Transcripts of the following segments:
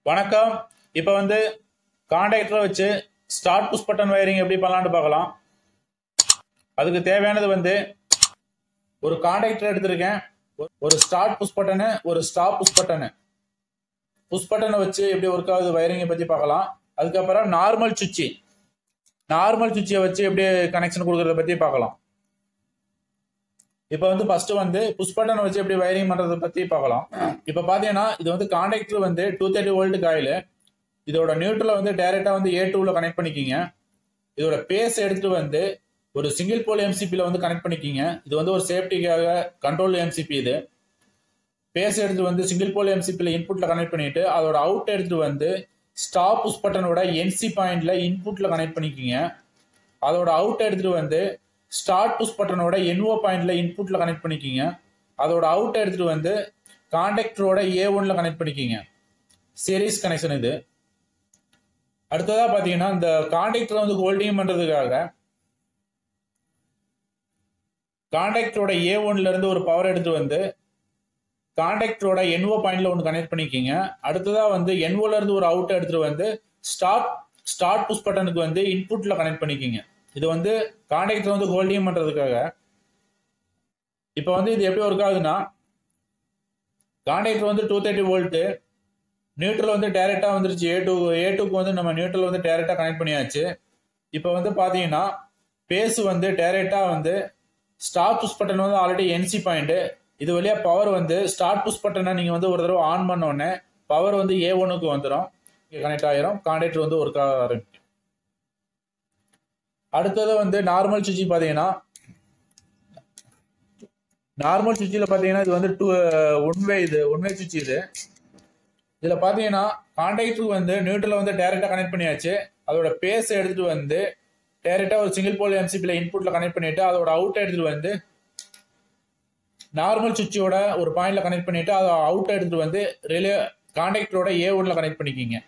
வணக்கம் இப்போ வந்து கான்டாக்டரை வச்சு ஸ்டார்ட் புஷ் பட்டன் வயரிங் எப்படி பண்ணலாம்னு பார்க்கலாம் அதுக்கு தேவையானது வந்து ஒரு கான்டாக்டர் எடுத்திருக்கேன் ஒரு- ஒரு ஸ்டார்ட் புஷ் பட்டனு ஒரு ஸ்டாப் புஷ் பட்டனு புஷ் பட்டனை வச்சு எப்படி ஒர்க் ஆகுது வயரிங்கை பற்றி பார்க்கலாம் அதுக்கப்புறம் நார்மல் சுவிட்சு நார்மல் சுவிட்சை வச்சு எப்படி கனெக்ஷன் கொடுக்கறத பற்றி பார்க்கலாம் இப்போ வந்து ஃபர்ஸ்ட் வந்து புஷ் பட்டன் வச்சு எப்படி வயரிங் பண்றதை பத்தி பார்க்கலாம் இப்போ பாத்தீங்கன்னா இது வந்து கான்டாக்டர் வந்து டூ தேர்ட்டி வோல்ட் காயில் இதோட நியூட்ரலை வந்து டைரக்டா வந்து ஏ டூல கனெக்ட் பண்ணிக்கிங்க இதோட பேஸ் எடுத்துட்டு வந்து ஒரு சிங்கிள் போல் எம்சிபியில் வந்து கனெக்ட் பண்ணிக்கிங்க இது வந்து ஒரு சேஃப்டிக்காக கண்ட்ரோல் எம்சிபி இது பேஸ் எடுத்து வந்து சிங்கிள் போல் எம்சிபியில் இன்புட்ல கனெக்ட் பண்ணிட்டு அதோட அவுட் எடுத்துட்டு வந்து ஸ்டாப் புஷ் பட்டனோட என்சி பாயிண்ட்ல இன்புட்ல கனெக்ட் பண்ணிக்கிங்க அதோட அவுட் எடுத்துட்டு வந்து ஸ்டார்ட் புஷ் பட்டனோட என்ஓ பாயிண்ட்ல இன்புட்ல கனெக்ட் பண்ணிக்கிங்க அதோட அவுட் எடுத்துட்டு வந்து கான்டாக்டரோட ஏ ஒன்ல கனெக்ட் பண்ணிக்கிங்க சீரிஸ் கனெக்ஷன் இது அடுத்ததா பாத்தீங்கன்னா இந்த கான்டாக்டரை வந்து ஹோல்டிங் பண்றதுக்காக கான்டாக்டரோட ஏ ஒன்ல இருந்து ஒரு பவர் எடுத்து வந்து கான்டாக்டரோட என்ஓ பாயிண்ட்ல ஒன்று கனெக்ட் பண்ணிக்கிங்க அடுத்ததா வந்து என்ஓல இருந்து ஒரு அவுட் எடுத்துட்டு வந்து ஸ்டார்ட் ஸ்டார்ட் புஷ் பட்டனுக்கு வந்து இன்புட்ல கனெக்ட் பண்ணிக்கிங்க இது வந்து கான்டாக்டர் வந்து ஹோல்டிங் பண்றதுக்காக இப்போ வந்து இது எப்படி ஒர்க் ஆகுதுன்னா கான்டாக்டர் வந்து டூ தேர்ட்டி வோல்ட்டு நியூட்ரல் வந்து டைரெக்டாக வந்துருச்சு ஏ டூ ஏ டூக்கு வந்து நம்ம நியூட்ரல் வந்து டைரெக்டாக கனெக்ட் பண்ணியாச்சு இப்போ வந்து பார்த்தீங்கன்னா பேஸ் வந்து டைரெக்டாக வந்து ஸ்டார்ட் புஷ் பட்டன் வந்து ஆல்ரெடி என்சி பாயிண்ட் இது வழியாக பவர் வந்து ஸ்டார்ட் புஷ் பட்டனை நீங்கள் வந்து ஒரு தடவை ஆன் பண்ண உடனே பவர் வந்து ஏ ஒனுக்கு வந்துடும் கனெக்ட் ஆயிரும் கான்டாக்டர் வந்து ஒர்க் ஆக ஆரம்பிக்கும் அடுத்தது வந்து நார்மல் சுவிட்ச் பார்த்தீங்கன்னா நார்மல் சுவிட்சில் பார்த்தீங்கன்னா இது வந்து டூ ஒன்வே இது ஒன்வே சுவிட்ச் இது இதில் பார்த்தீங்கன்னா கான்டாக்டருக்கு வந்து நியூட்ரலை வந்து டேரெக்டாக கனெக்ட் பண்ணியாச்சு அதோட பேஸ் எடுத்துட்டு வந்து டேரெக்டாக ஒரு சிங்கிள் போல் எம்சிபியில் இன்புட்டில் கனெக்ட் பண்ணிட்டு அதோட அவுட் எடுத்துட்டு வந்து நார்மல் சுவிட்சோட ஒரு பாயிண்ட்ல கனெக்ட் பண்ணிட்டு அதை அவுட் எடுத்துட்டு வந்து ரிலே கான்டாக்டரோட ஏ ஒன்ல கனெக்ட் பண்ணிக்கிங்க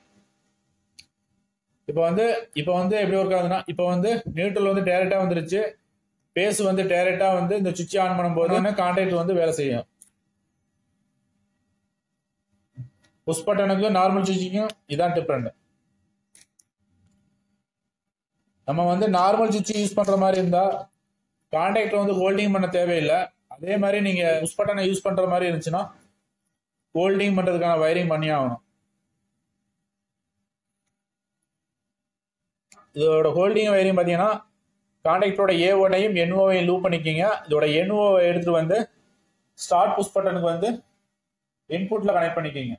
இப்போ வந்து இப்போ வந்து எப்படி ஒர்க் ஆகுதுன்னா இப்போ வந்து நியூட்ரல் வந்து டேரெக்டாக வந்துருச்சு பேஸ் வந்து டேரெக்டாக வந்து இந்த சுவிட்ச் ஆன் பண்ணும்போது கான்டாக்ட் வந்து வேலை செய்யும் புஷ் பட்டனுக்கும் நார்மல் சுவிட்சுக்கும் இதான் டிஃப்ரெண்ட் நம்ம வந்து நார்மல் சுவிட்ச் யூஸ் பண்ற மாதிரி இருந்தா கான்டாக்டர் வந்து ஹோல்டிங் பண்ண தேவையில்லை அதே மாதிரி நீங்க புஷ் பட்டனை யூஸ் பண்ற மாதிரி இருந்துச்சுன்னா ஹோல்டிங் பண்றதுக்கான வயரிங் பண்ணி ஆகணும் இதோட ஹோல்டிங் வயரிங் பார்த்தீங்கன்னா கான்டாக்டரோட ஏஓடையும் என்ஓவையும் லூப் பண்ணிக்கிங்க இதோட என்ஓவை எடுத்துட்டு வந்து ஸ்டார்ட் புஷ் பட்டனுக்கு வந்து இன்புட்ல கனெக்ட் பண்ணிக்கிங்க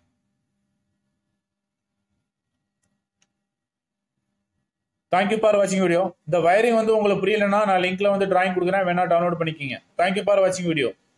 தேங்க்யூ ஃபார் வாட்சிங் வீடியோ இந்த வயரிங் வந்து உங்களுக்கு புரியலன்னா நான் லிங்க்ல வந்து டிராயிங் கொடுக்குறேன் வேணா டவுன்லோட் பண்ணிக்கிங்க தேங்க்யூ ஃபார் வாட்சிங் வீடியோ